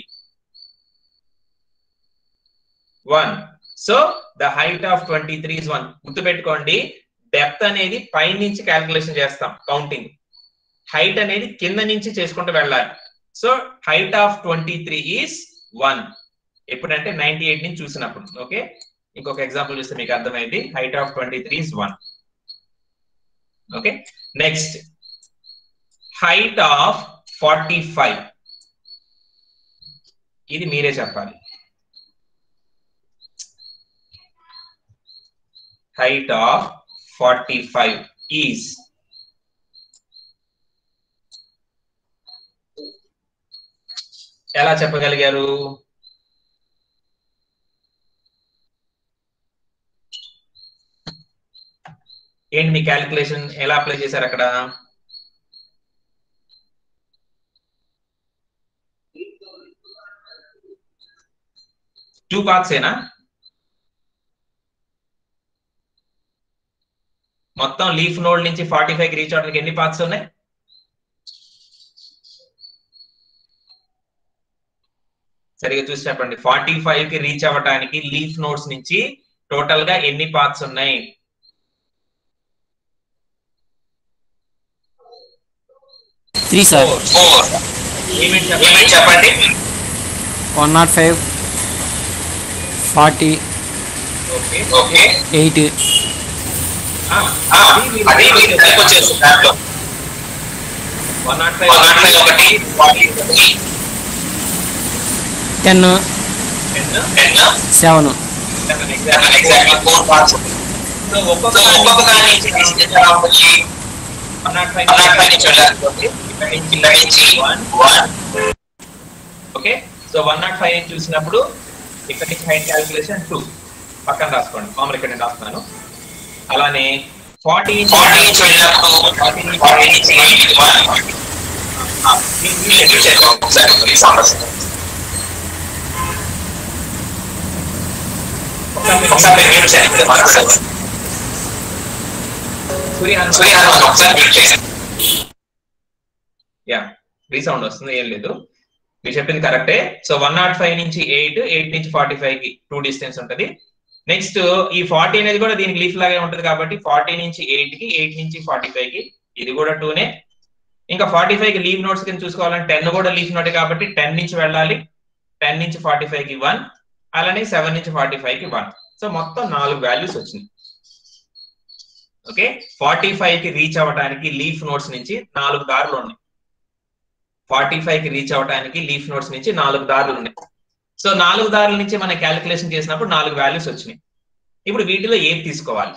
one so the height of twenty three is one గుర్తుపెట్టుకోండి డెప్త్ అనేది పై నుంచి క్యాల్కులేషన్ చేస్తాం కౌంటింగ్ హైట్ అనేది కింద నుంచి చేసుకుంటూ వెళ్ళాలి so height of twenty three is one ఎప్పుడంటే నైన్టీ ఎయిట్ నుంచి చూసినప్పుడు ఓకే ఇంకొక ఎగ్జాంపుల్ చూస్తే మీకు అర్థమైంది height of twenty three is one okay next height of forty five ఇది మీరే చెప్పాలి height of 45 is ఎలా చెప్పగలిగారు ఏంటి మీ క్యాలిక్యులేషన్ ఎలా అప్లై చేశారు అక్కడ టూ పార్ట్స్ ఏనా మొత్తం లీఫ్ నోడ్ నుంచి ఫార్టీ ఫైవ్ రీచ్ అవడానికి ఎన్ని పార్ట్స్ ఉన్నాయి సరిగా చూసి చెప్పండి ఫార్టీ ఫైవ్ కి రీచ్ అవ్వడానికి లీఫ్ నోడ్స్ నుంచి టోటల్ గా ఎన్ని పార్ట్స్ ఉన్నాయి త్రీ సార్ ఏమేంటి చెప్పండి చెప్పండి one not five forty okay okay eight అది మీకు type వచ్చేసింది దాంట్లో వన్ నాట్ ఫైవ్ ఒకటి ten ten seven exactly four parts so ఒక్కొక్క ఒక్కొక్క దాని నుంచి తీసుకెళ్ళడానికి one not five one not five నుంచి వెళ్ళాలి ఇక్కడ నుంచి ఇక్కడ నుంచి one one okay so one not five నుంచి చూసినప్పుడు ఇక్కడ నుంచి హైట్ క్యాలిక్యులేషన్ టూ పక్కన రాసుకోండి మామూలు ఇక్కడ నేను రాస్తున్నాను అలానే ఫార్టీ ఫార్టీ నుంచి వెళ్ళినప్పుడు ఫార్టీ నుంచి ఒకసారి మీరు చేయండి ఒకసారి సూర్యహనుమాన్ సూర్యహనుమాన్ ఒకసారి మీరు చేయండి యా రీసౌండ్ వస్తుంది ఏం లేదు మీరు చెప్పింది కరెక్టే సో వన్ నాట్ ఫైవ్ నుంచి ఎయిట్ ఎయిట్ నుంచి ఫార్టీ ఫైవ్ కి టూ డిస్టెన్స్ ఉంటది నెక్స్ట్ ఈ ఫార్టీ అనేది కూడా దీనికి లీఫ్ లాగే ఉంటది కాబట్టి ఫార్టీ నుంచి ఎయిట్ కి ఎయిట్ నుంచి ఫార్టీ ఫైవ్ కి ఇది కూడా టూనే ఇంకా ఫార్టీ ఫైవ్ కి లీవ్ నోట్స్ కింద చూసుకోవాలంటే టెన్ కూడా లీఫ్ నోటే కాబట్టి టెన్ నుంచి వెళ్ళాలి టెన్ నుంచి ఫార్టీ ఫైవ్ కి వన్ అలానే సెవెన్ నుంచి ఫార్టీ ఫైవ్ కి వన్ సో మొత్తం నాలుగు వాల్యూస్ వచ్చినాయి ఓకే ఫార్టీ ఫైవ్ కి రీచ్ అవ్వడానికి లీఫ్ నోట్స్ నుంచి నాలుగు దారులు ఉన్నాయి ఫార్టీ ఫైవ్ కి రీచ్ అవ్వడానికి లీఫ్ నోట్స్ నుంచి నాలుగు దారులు ఉన్నాయి సో నాలుగు దారుల నుంచి మనం క్యాలిక్యులేషన్ చేసినప్పుడు నాలుగు వాల్యూస్ వచ్చినాయి ఇప్పుడు వీటిలో ఏది తీసుకోవాలి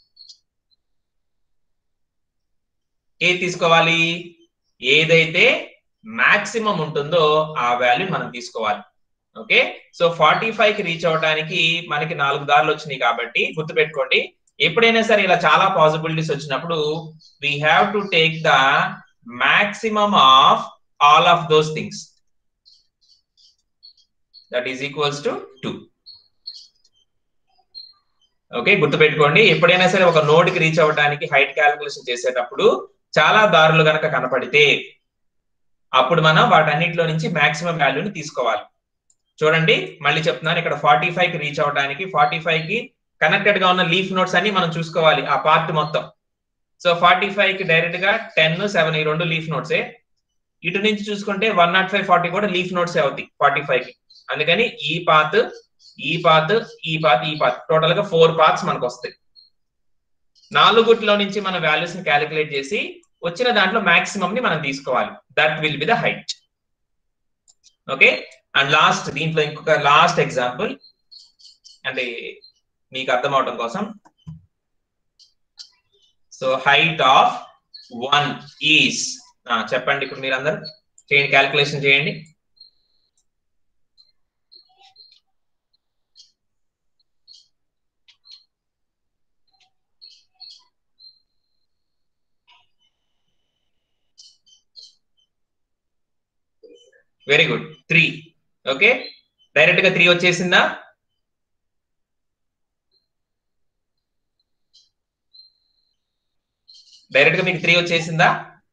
ఏది తీసుకోవాలి ఏదైతే మాక్సిమం ఉంటుందో ఆ వాల్యూ మనం తీసుకోవాలి ఓకే సో ఫార్టీ ఫైవ్ కి రీచ్ అవడానికి మనకి నాలుగు దారులు వచ్చినాయి కాబట్టి గుర్తుపెట్టుకోండి ఎప్పుడైనా సరే ఇలా చాలా పాసిబిలిటీస్ వచ్చినప్పుడు we have to take the maximum of all of those things that is equals to two okay గుర్తుపెట్టుకోండి ఎప్పుడైనా సరే ఒక నోడ్ కి రీచ్ అవ్వడానికి హైట్ క్యాలిక్యులేషన్ చేసేటప్పుడు చాలా దారులు గనక కనపడితే అప్పుడు మనం వాటన్నిటిలో నుంచి మాక్సిమం వాల్యూని తీసుకోవాలి చూడండి మళ్ళీ చెప్తున్నాను ఇక్కడ ఫార్టీ ఫైవ్ కి రీచ్ అవ్వడానికి ఫార్టీ ఫైవ్ కి కనెక్టెడ్ గా ఉన్న లీఫ్ నోట్స్ అన్ని మనం చూసుకోవాలి ఆ పార్ట్ మొత్తం సో ఫార్టీ ఫైవ్ కి డైరెక్ట్ గా టెన్ సెవెన్ ఈ రెండు లీఫ్ నోట్సే ఇటు నుంచి చూసుకుంటే వన్ నాట్ ఫైవ్ ఫార్టీ కూడా లీఫ్ నోట్సే అవుతాయి ఫార్టీ ఫైవ్ కి అందుకని ఈ పాత్ ఈ పాత్ ఈ పాత్ ఈ పాత్ టోటల్ గా ఫోర్ పాత్స్ మనకు వస్తాయి నాలుగుట్లో నుంచి మన వాల్యూస్ ని క్యాలిక్యులేట్ చేసి వచ్చిన దాంట్లో మాక్సిమం ని మనం తీసుకోవాలి that will be the height okay and last దీంట్లో ఇంకొక లాస్ట్ ఎగ్జాంపుల్ అంటే మీకు అర్థం అవడం కోసం so height of one is చెప్పండి ఇప్పుడు మీరందరూ చేయండి క్యాలిక్యులేషన్ చేయండి very good three okay direct గా త్రీ వచ్చేసిందా డైరెక్ట్ గా మీకు త్రీ వచ్చేసిందా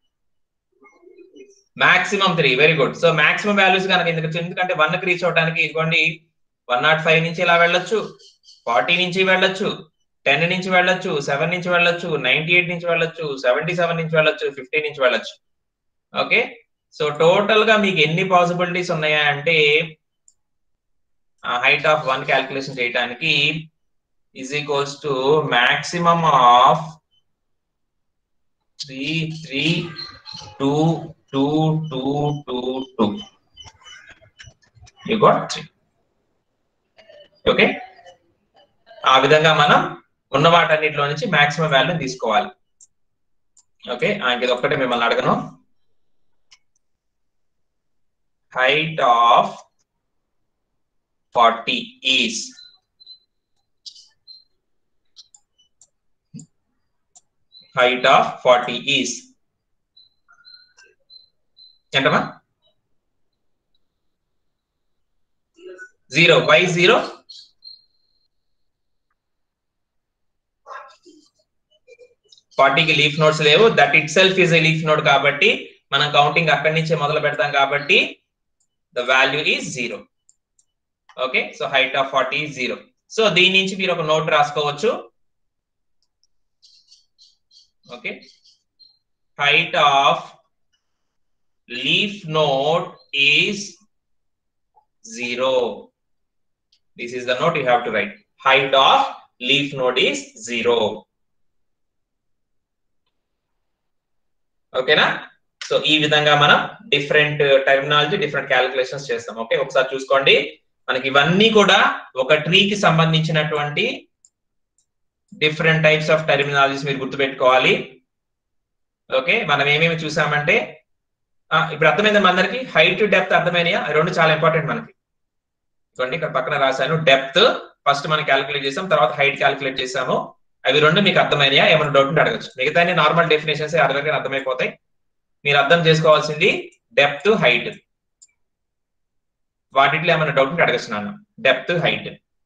maximum three very good so maximum values కనుక ఎందుకు ఎందుకంటే వన్ కి రీచ్ అవడానికి ఇదిగోండి వన్ నాట్ ఫైవ్ నుంచి ఇలా వెళ్ళొచ్చు ఫార్టీ నుంచి వెళ్ళొచ్చు టెన్ నుంచి వెళ్ళొచ్చు సెవెన్ నుంచి వెళ్ళొచ్చు నైన్టీ ఎయిట్ నుంచి వెళ్ళొచ్చు సెవెంటీ సెవెన్ నుంచి వెళ్ళొచ్చు ఫిఫ్టీ నుంచి వెళ్ళొచ్చు ఓకే సో టోటల్ గా మీకు ఎన్ని పాసిబిలిటీస్ ఉన్నాయా అంటే హైట్ ఆఫ్ వన్ క్యాల్కులేషన్ చేయడానికి is equals to maximum of three three two two two two two you got three okay ఆ విధంగా మనం ఉన్న వాటన్నిటిలో నుంచి మాక్సిమం వాల్యూ తీసుకోవాలి ఓకే ఇది ఒక్కటే మిమ్మల్ని అడగను height of 40 is height of 40 is ఎంటమా జీరో వై జీరో ఫార్టీకి లీఫ్ నోట్స్ లేవు that itself is a leaf node కాబట్టి మనం కౌంటింగ్ అక్కడి నుంచే మొదలు పెడతాం కాబట్టి the value is zero. Okay, so height of 40 is zero. So దీని నుంచి మీరు ఒక నోట్ రాసుకోవచ్చు okay height of leaf node is zero this is the note you have to write height of leaf node is zero ఓకేనా so ఈ విధంగా మనం different terminology different calculations చేస్తాం ఓకే ఒకసారి చూసుకోండి మనకి ఇవన్నీ కూడా ఒక ట్రీకి సంబంధించినటువంటి డిఫరెంట్ టైప్స్ ఆఫ్ టెర్మినాలజీస్ మీరు గుర్తుపెట్టుకోవాలి ఓకే మనం ఏమేమి చూసామంటే ఇప్పుడు అర్థమైంది అందరికి హైట్ డెప్త్ అర్థమైనయా రెండు చాలా ఇంపార్టెంట్ మనకి చూడండి ఇక్కడ పక్కన రాశాను డెప్త్ ఫస్ట్ మనం క్యాలిక్యులేట్ చేసాం తర్వాత హైట్ క్యాలిక్యులేట్ చేసాము అవి రెండు మీకు అర్థమైనయా ఏమైనా డౌట్ ఉంటే అడగచ్చు మిగతా నార్మల్ డెఫినేషన్స్ అర్థమైనా అర్థమైపోతాయి మీరు అర్థం చేసుకోవాల్సింది డెప్త్ హైట్ వాటిలో ఏమైనా డౌట్ ఉంటే అడగచ్చున్నాను డెప్త్ హైట్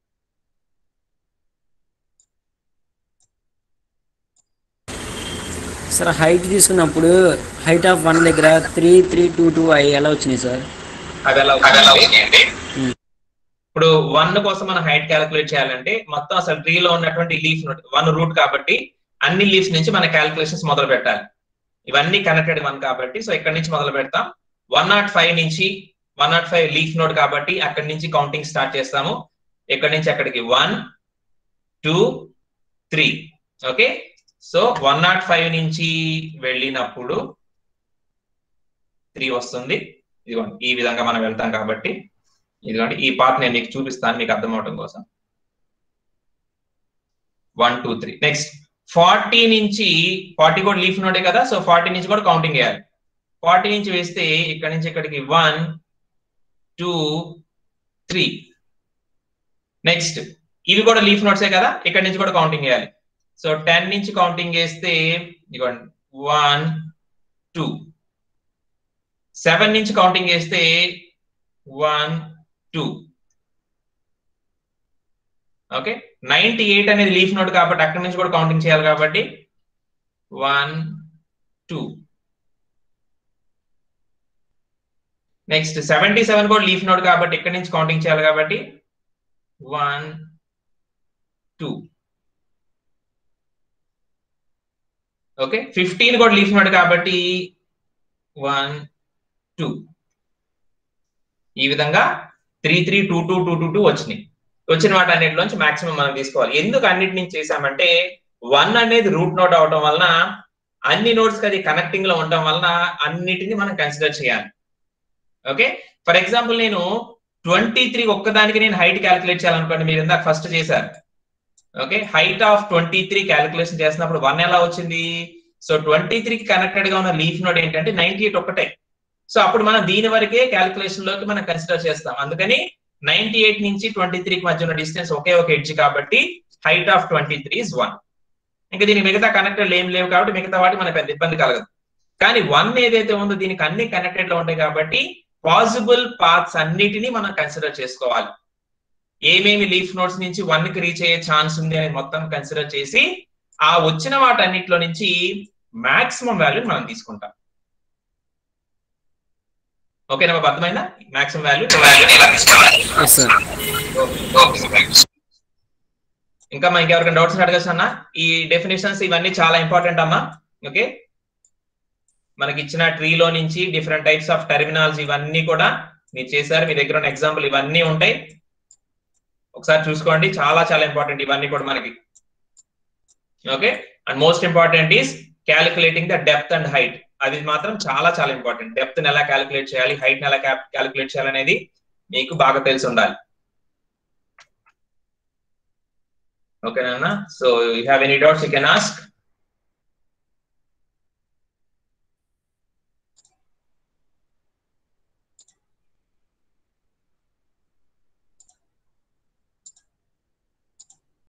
సార్ హైట్ తీసుకున్నప్పుడు హైట్ ఆఫ్ వన్ దగ్గర త్రీ త్రీ టూ టూ అవి ఎలా వచ్చినాయి సార్ అవి ఎలా వచ్చినాయండి? ఇప్పుడు వన్ కోసం మనం హైట్ క్యాలిక్యులేట్ చేయాలంటే మొత్తం అసలు ట్రీ లో ఉన్నటువంటి లీఫ్ వన్ రూట్ కాబట్టి అన్ని లీవ్స్ నుంచి మన క్యాలిక్యులేషన్స్ మొదలు పెట్టాలి ఇవన్నీ కనెక్టెడ్ వన్ కాబట్టి సో ఇక్కడ నుంచి మొదలు పెడతాం వన్ నాట్ ఫైవ్ నుంచి one not five leaf node కాబట్టి అక్కడి నుంచి కౌంటింగ్ స్టార్ట్ చేస్తాము ఎక్కడి నుంచి అక్కడికి one two three okay so one not five నుంచి వెళ్ళినప్పుడు త్రీ వస్తుంది ఇదిగోండి ఈ విధంగా మనం వెళ్తాం కాబట్టి ఇదిగోండి ఈ పార్ట్ నేను మీకు చూపిస్తాను మీకు అర్థం అవడం కోసం one two three next forty నుంచి ఫార్టీ కూడా లీఫ్ నోడే కదా సో ఫార్టీ నుంచి కూడా కౌంటింగ్ వేయాలి ఫార్టీ నుంచి వేస్తే ఇక్కడ నుంచి ఇక్కడికి వన్ టూ త్రీ నెక్స్ట్ ఇవి కూడా లీఫ్ నోట్సే కదా ఇక్కడ నుంచి కూడా కౌంటింగ్ వేయాలి సో టెన్ నుంచి కౌంటింగ్ వేస్తే ఇదిగోండి వన్ టూ సెవెన్ నుంచి కౌంటింగ్ వేస్తే one two okay ninety eight అనేది లీఫ్ నోట్ కాబట్టి అక్కడి నుంచి కూడా కౌంటింగ్ చేయాలి కాబట్టి one two next seventy seven కూడా లీఫ్ నోట్ కాబట్టి ఇక్కడి నుంచి కౌంటింగ్ చేయాలి కాబట్టి వన్ టూ ఓకే ఫిఫ్టీన్ కూడా లీఫ్ నోట్ కాబట్టి వన్ టూ ఈ విధంగా three three two two two two two వచ్చినాయి వచ్చిన వాటి అన్నిటిలోంచి మాక్సిమం మనం తీసుకోవాలి ఎందుకు అన్నిటి నుంచి చేసామంటే వన్ అనేది రూట్ నోట్ అవడం వలన అన్ని నోట్స్ అది కనెక్టింగ్ లో ఉండడం వలన అన్నిటిని మనం కన్సిడర్ చేయాలి ఓకే ఫర్ ఎగ్జాంపుల్ నేను ట్వంటీ త్రీ ఒక్కదానికి నేను హైట్ క్యాలిక్యులేట్ చేయాలనుకోండి మీరు ఇందాక ఫస్ట్ చేశారు okay height of twenty three calculation చేసినప్పుడు వన్ ఎలా వచ్చింది సో ట్వంటీ త్రీకి కనెక్టెడ్ గా ఉన్న లీఫ్ నోట్ ఏంటంటే నైన్టీ ఎయిట్ ఒకటే సో అప్పుడు మనం దీని వరకే క్యాలిక్యులేషన్ లోకి మనం కన్సిడర్ చేస్తాం అందుకని నైన్టీ ఎయిట్ నుంచి ట్వంటీ త్రీకి మధ్య ఉన్న డిస్టెన్స్ ఒకే ఒక ఎడ్జ్ కాబట్టి height of twenty three is one ఇంకా దీనికి మిగతా కనెక్టెడ్ ఏం లేవు కాబట్టి మిగతా వాటి మనకు పెద్ద ఇబ్బంది కలగదు కానీ వన్ ఏదైతే ఉందో దీనికి అన్ని కనెక్టెడ్ లో ఉంటాయి కాబట్టి పాసిబుల్ పాత్స్ అన్నిటినీ మనం కన్సిడర్ చేసుకోవాలి ఏమేమి లీఫ్ నోట్స్ నుంచి వన్ కి రీచ్ అయ్యే ఛాన్స్ ఉంది అని మొత్తం కన్సిడర్ చేసి ఆ వచ్చిన వాటన్నిటిలో నుంచి మాక్సిమం వాల్యూ మనం తీసుకుంటాం ఓకేనా బాబు అర్థమైందా మాక్సిమం వాల్యూ ఎస్ సార్ ఇంకా మనకి ఎవరికైనా డౌట్స్ అడగచ్చు అన్న ఈ డెఫినేషన్స్ ఇవన్నీ చాలా ఇంపార్టెంట్ అమ్మా ఓకే మనకి ఇచ్చిన ట్రీలో నుంచి డిఫరెంట్ టైప్స్ ఆఫ్ టెర్మినాలజీ ఇవన్నీ కూడా మీరు చేశారు మీ దగ్గర ఉన్న ఎగ్జాంపుల్ ఇవన్నీ ఉంటాయి ఒకసారి చూసుకోండి చాలా చాలా ఇంపార్టెంట్ ఇవన్నీ కూడా మనకి okay and most important is calculating the depth and height అది మాత్రం చాలా చాలా ఇంపార్టెంట్ డెప్త్ ని ఎలా క్యాలిక్యులేట్ చేయాలి హైట్ ని ఎలా క్యాలిక్యులేట్ చేయాలి అనేది మీకు బాగా తెలిసి ఉండాలి ఓకేనా so you have any doubts you can ask